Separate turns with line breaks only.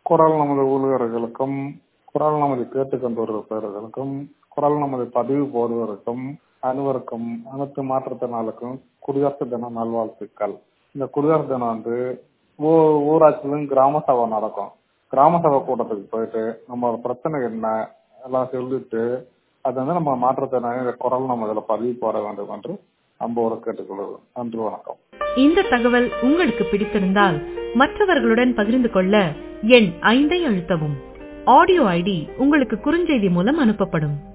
குரல் நமது ஊழியர்களுக்கும் குரல் நமது கேட்டுக்கொண்டு வருபவர்களுக்கும் குரல் நமது பதிவு போடுவதற்கும் அனைவருக்கும் அனைத்து மாற்றுத்திறனாளுக்கும் குடியரசு தின நல்வாழ்த்துக்கள் இந்த குடியரசு தினம் வந்து ஊ- ஊராட்சியிலும் கிராம சபை நடக்கும் கிராம சபை கூட்டத்துக்கு போயிட்டு நம்மளோட பிரச்சனை என்ன எல்லாம் சொல்லிட்டு அது வந்து நம்ம மாற்றுத்திறனாளி குரல் நம்ம இதுல பதிவு போட வேண்டும் என்று அன்போடு கேட்டுக்கொள்வது நன்றி வணக்கம்
இந்த தகவல் உங்களுக்கு பிடித்திருந்தால் மற்றவர்களுடன் பகிர்ந்து கொள்ள எண் ஐந்தை அழுத்தவும் ஆடியோ ஐடி உங்களுக்கு குறுஞ்செய்தி மூலம் அனுப்பப்படும்